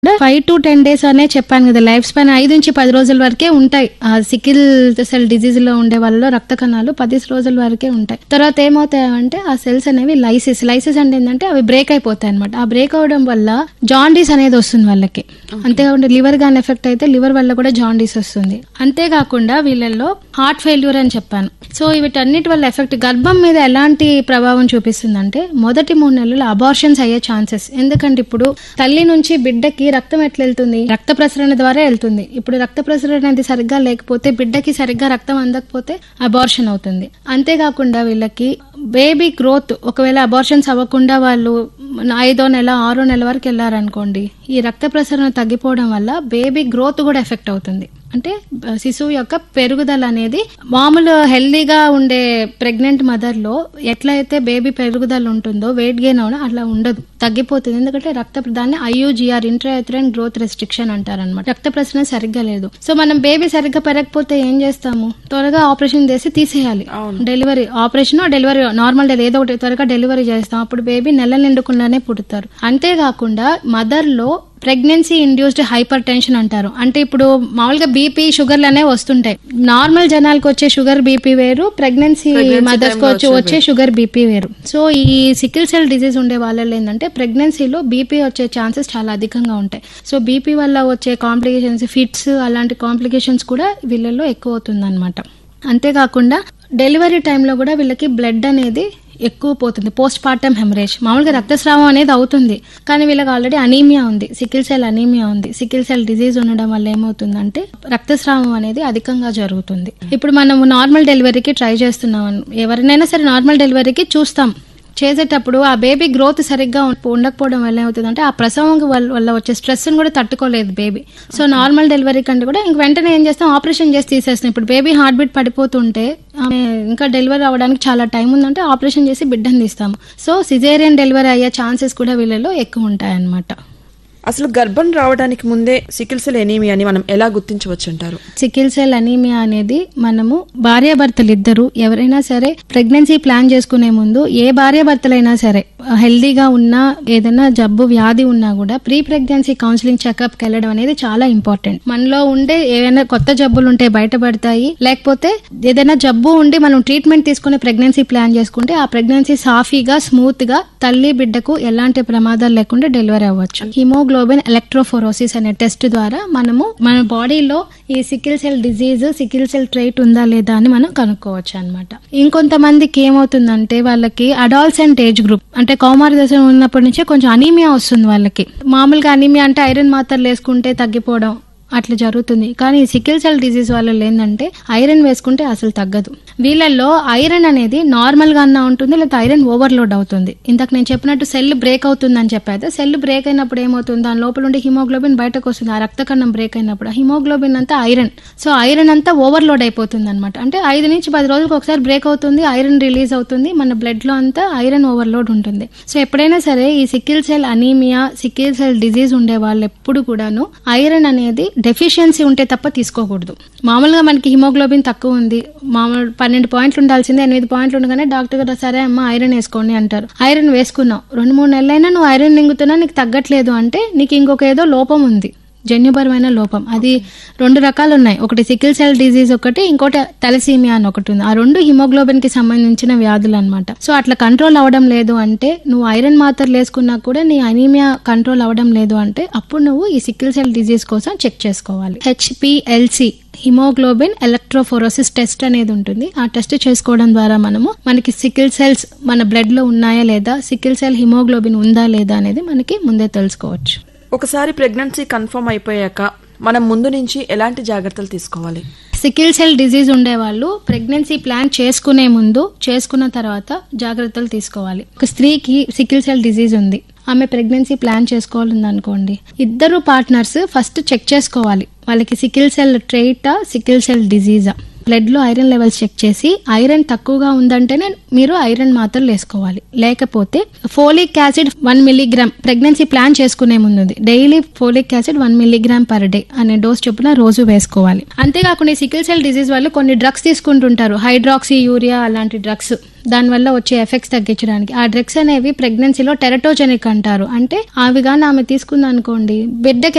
five to ten days అనే చెప్పాను కదా లైఫ్ స్పాన్ ఐదు నుంచి పది రోజుల వరకే ఉంటాయి ఆ సికిల్ సెల్ డిజీజ్ లో ఉండే వాళ్ళలో రక్త కణాలు పది రోజుల వరకే ఉంటాయి తర్వాత ఏమవుతాయంటే ఆ సెల్స్ అనేవి లైసిస్ లైసిస్ అంటే ఏంటంటే అవి బ్రేక్ అయిపోతాయి అనమాట ఆ బ్రేక్ అవడం వల్ల జాండీస్ అనేది వస్తుంది వాళ్ళకి అంతేకాకుండా లివర్ గాని ఎఫెక్ట్ అయితే లివర్ వల్ల కూడా జాండీస్ వస్తుంది అంతేకాకుండా వీళ్ళల్లో హార్ట్ ఫెయిల్యూర్ అని చెప్పాను సో వీటన్నిటి వల్ల ఎఫెక్ట్ గర్భం మీద ఎలాంటి ప్రభావం చూపిస్తుందంటే మొదటి మూడు నెలలు అబార్షన్స్ అయ్యే ఛాన్సెస్ ఎందుకంటే ఇప్పుడు తల్లి నుంచి బిడ్డకి రక్తం ఎట్లా వెళ్తుంది రక్త ప్రసరణ ద్వారా వెళ్తుంది ఇప్పుడు రక్త ప్రసరణ అనేది సరిగ్గా లేకపోతే బిడ్డకి సరిగ్గా రక్తం అందకపోతే అబార్షన్ అవుతుంది అంతేకాకుండా వీళ్ళకి బేబీ గ్రోత్ ఒకవేళ అబార్షన్స్ అవ్వకుండా వాళ్ళు ఐదో నెల ఆరో నెల వరకు వెళ్ళారనుకోండి ఈ రక్త ప్రసరణ తగ్గిపోవడం వల్ల బేబీ గ్రోత్ కూడా ఎఫెక్ట్ అవుతుంది అంటే బ- శిశువు యొక్క పెరుగుదల అనేది మామూలు హెల్దీగా ఉండే ప్రెగ్నెంట్ మదర్ లో ఎట్లయితే బేబీ పెరుగుదల ఉంటుందో వెయిట్ గెయిన్ అవడం అట్లా ఉండదు తగ్గిపోతుంది ఎందుకంటే రక్త దాన్ని ఐయుజిఆర్ ఇంట్రాథ్రైన్ గ్రోత్ రెస్ట్రిక్షన్ అంటారనమాట రక్త ప్రసరణ సరిగ్గా లేదు సో మనం బేబీ సరిగ్గా పెరగకపోతే ఏం చేస్తాము త్వరగా ఆపరేషన్ చేసి తీసేయాలి delivery operation delivery normal delivery ఏదో ఒకటి త్వరగా డెలివరీ చేస్తాం అప్పుడు బేబీ నెల నిండుకుండానే పుడతారు అంతేకాకుండా మదర్ లో ప్రెగ్నెన్సీ ఇండ్యూస్డ్ హైపర్ టెన్షన్ అంటారు అంటే ఇప్పుడు మామూలుగా బీపీ షుగర్లు అనేవి వస్తుంటాయి నార్మల్ జనాలకు వచ్చే షుగర్ బీపీ వేరు ప్రెగ్నెన్సీ మదర్స్ కు వచ్చే వచ్చే షుగర్ బీపీ వేరు సో ఈ సికిల్ సెల్ డిసీజ్ ఉండే వాళ్ళలో ఏంటంటే ప్రెగ్నెన్సీలో బీపీ వచ్చే ఛాన్సెస్ చాలా అధికంగా ఉంటాయి సో బీపీ వల్ల వచ్చే కాంప్లికేషన్స్ ఫిట్స్ అలాంటి కాంప్లికేషన్స్ కూడా వీళ్ళలో ఎక్కువ అవుతుంది అంతేకాకుండా డెలివరీ టైంలో కూడా వీళ్ళకి బ్లడ్ అనేది ఎక్కువ పోతుంది పోస్ట్ పార్టమ్ హెమరేజ్ మామూలుగా రక్తస్రావం అనేది అవుతుంది కానీ వీళ్ళకి ఆల్రెడీ అనీమియా ఉంది సికిల్ సెల్ అనీమియా ఉంది సికిల్ సెల్ డిజీజ్ ఉండడం వల్ల ఏమవుతుందంటే రక్తస్రావం అనేది అధికంగా జరుగుతుంది ఇప్పుడు మనం నార్మల్ డెలివరీకి ట్రై చేస్తున్నాం ఎవరినైనా సరే నార్మల్ డెలివరీకి చూస్తాం చేసేటప్పుడు ఆ బేబీ గ్రోత్ సరిగ్గా ఉం- ఉండకపోవడం వల్ల ఏమవుతుందంటే ఆ ప్రసవం వల్ల వల్ల వచ్చే స్ట్రెస్ కూడా తట్టుకోలేదు బేబీ సో నార్మల్ డెలివరీ కంటే కూడా ఇంక వెంటనే ఏం చేస్తాం ఆపరేషన్ చేసి తీసేస్తాం ఇప్పుడు బేబీ హార్ట్ బీట్ పడిపోతుంటే ఆమె ఇంకా డెలివరీ అవ్వడానికి చాలా టైం ఉందంటే ఆపరేషన్ చేసి బిడ్డను తీస్తాము సో సిజేరియన్ డెలివరీ అయ్యే ఛాన్సెస్ కూడా వీళ్ళలో ఎక్కువ ఉంటాయన్నమాట అసలు గర్భం రావడానికి ముందే సికిల్ సెల్ ఎనీమియా అని మనం ఎలా గుర్తించవచ్చు అంటారు సికిల్ సెల్ అనీమియా అనేది మనము భార్యాభర్తలు ఇద్దరు ఎవరైనా సరే ప్రెగ్నెన్సీ ప్లాన్ చేసుకునే ముందు ఏ భార్యాభర్తలైనా సరే హెల్దీగా ఉన్నా ఏదైనా జబ్బు వ్యాధి ఉన్నా కూడా ప్రీ ప్రెగ్నెన్సీ కౌన్సిలింగ్ చెకప్ కి వెళ్ళడం అనేది చాలా ఇంపార్టెంట్ మనలో ఉండే ఏమైనా కొత్త జబ్బులు ఉంటే బయటపడతాయి లేకపోతే ఏదైనా జబ్బు ఉండి మనం ట్రీట్మెంట్ తీసుకుని ప్రెగ్నెన్సీ ప్లాన్ చేసుకుంటే ఆ ప్రెగ్నెన్సీ సాఫీగా స్మూత్ గా తల్లి బిడ్డకు ఎలాంటి ప్రమాదాలు లేకుండా డెలివరీ అవ్వచ్చు హిమోగ్లోబిన్ ఎలక్ట్రోఫోరోసిస్ అనే టెస్ట్ ద్వారా మనము మన బాడీలో ఈ sickle cell disease sickle cell trait ఉందా లేదా అని మనం కనుక్కోవచ్చు అనమాట ఇంకొంతమందికి ఏమవుతుందంటే వాళ్ళకి అడాల్సెంట్ ఏజ్ గ్రూప్ అంటే కౌమార దశ ఉన్నప్పటి నుంచే కొంచెం అనీమియా వస్తుంది వాళ్ళకి మామూలుగా అనీమియా అంటే ఐరన్ మాత్రలు వేసుకుంటే తగ్గిపోవడం అట్లా జరుగుతుంది కానీ సికిల్ సెల్ డిసీజ్ వాళ్ళలో ఏంటంటే ఐరన్ వేసుకుంటే అసలు తగ్గదు వీళ్ళల్లో ఐరన్ అనేది నార్మల్ గా అన్నా ఉంటుంది లేదా ఐరన్ ఓవర్లోడ్ అవుతుంది ఇంతకు నేను చెప్పినట్టు సెల్ బ్రేక్ అవుతుందని చెప్పాను సెల్ బ్రేక్ అయినప్పుడు ఏమవుతుంది దాని లోపల ఉండే హిమోగ్లోబిన్ బయటకు వస్తుంది ఆ రక్త కణం బ్రేక్ అయినప్పుడు ఆ హిమోగ్లోబిన్ అంతా ఐరన్ సో ఐరన్ అంతా ఓవర్లోడ్ అయిపోతుంది అనమాట అంటే ఐదు నుంచి పది రోజులకు ఒకసారి బ్రేక్ అవుతుంది ఐరన్ రిలీజ్ అవుతుంది మన బ్లడ్ లో అంతా ఐరన్ ఓవర్లోడ్ ఉంటుంది సో ఎప్పుడైనా సరే ఈ sickle cell anaemia sickle cell disease ఉండే వాళ్ళు ఎప్పుడు కూడాను ఐరన్ అనేది డెఫిషియన్సీ ఉంటే తప్ప తీసుకోకూడదు మామూలుగా మనకి హిమోగ్లోబిన్ తక్కువ ఉంది మామూలు పన్నెండు పాయింట్లు ఉండాల్సిందే ఎనిమిది పాయింట్లు ఉండగానే డాక్టర్ గారు సరే అమ్మ ఐరన్ వేసుకోండి అంటారు ఐరన్ వేసుకున్నావు రెండు మూడు నెలలైనా నువ్వు ఐరన్ మింగుతున్నా నీకు తగ్గట్లేదు అంటే నీకు ఇంకొక ఏదో లోపం ఉంది జన్యుపరమైన లోపం అది రెండు రకాలు ఉన్నాయి ఒకటి సికిల్ సెల్ డిజీజ్ ఒకటి ఇంకోటి తలసీమియా అని ఒకటి ఉంది ఆ రెండు హిమోగ్లోబిన్ కి సంబంధించిన వ్యాధులు అనమాట సో అట్లా కంట్రోల్ అవ్వడం లేదు అంటే నువ్వు ఐరన్ మాత్రలు వేసుకున్నా కూడా నీ అనీమియా కంట్రోల్ అవ్వడం లేదు అంటే అప్పుడు నువ్వు ఈ సికిల్ సెల్ డిజీజ్ కోసం చెక్ చేసుకోవాలి హెచ్పిఎల్సి హిమోగ్లోబిన్ ఎలక్ట్రోఫోరోసిస్ టెస్ట్ అనేది ఉంటుంది ఆ టెస్ట్ చేసుకోవడం ద్వారా మనము మనకి సికిల్ సెల్స్ మన బ్లడ్ లో ఉన్నాయా లేదా సికిల్ సెల్ హిమోగ్లోబిన్ ఉందా లేదా అనేది మనకి ముందే తెలుసుకోవచ్చు ఒకసారి ప్రెగ్నెన్సీ కన్ఫర్మ్ అయిపోయాక మనం ముందు నుంచి ఎలాంటి జాగ్రత్తలు తీసుకోవాలి సికిల్ సెల్ డిజీజ్ ఉండే వాళ్ళు ప్రెగ్నెన్సీ ప్లాన్ చేసుకునే ముందు చేసుకున్న తర్వాత జాగ్రత్తలు తీసుకోవాలి ఒక స్త్రీకి సికిల్ సెల్ డిజీజ్ ఉంది ఆమె ప్రెగ్నెన్సీ ప్లాన్ చేసుకోవాలని అనుకోండి ఇద్దరు పార్ట్నర్స్ ఫస్ట్ చెక్ చేసుకోవాలి వాళ్ళకి సికిల్ సెల్ ట్రైటా సికిల్ సెల్ డిజీజా బ్లడ్ లో ఐరన్ లెవెల్స్ చెక్ చేసి ఐరన్ తక్కువగా ఉందంటేనే మీరు ఐరన్ మాత్రలు వేసుకోవాలి లేకపోతే folic acid one milligram pregnancy plan చేసుకునే ముందు daily folic acid one milligram per day అనే డోస్ చొప్పున రోజు వేసుకోవాలి అంతేకాకుండా సికిల్ సెల్ డిజీజ్ వాళ్ళు కొన్ని డ్రగ్స్ తీసుకుంటుంటారు హైడ్రాక్సీ యూరియా అలాంటి డ్రగ్స్ దానివల్ల వచ్చే ఎఫెక్ట్స్ తగ్గించడానికి ఆ డ్రగ్స్ అనేవి ప్రెగ్నెన్సీలో టెరటోజెనిక్ అంటారు అంటే అవి కానీ ఆమె తీసుకుందనుకోండి బిడ్డకి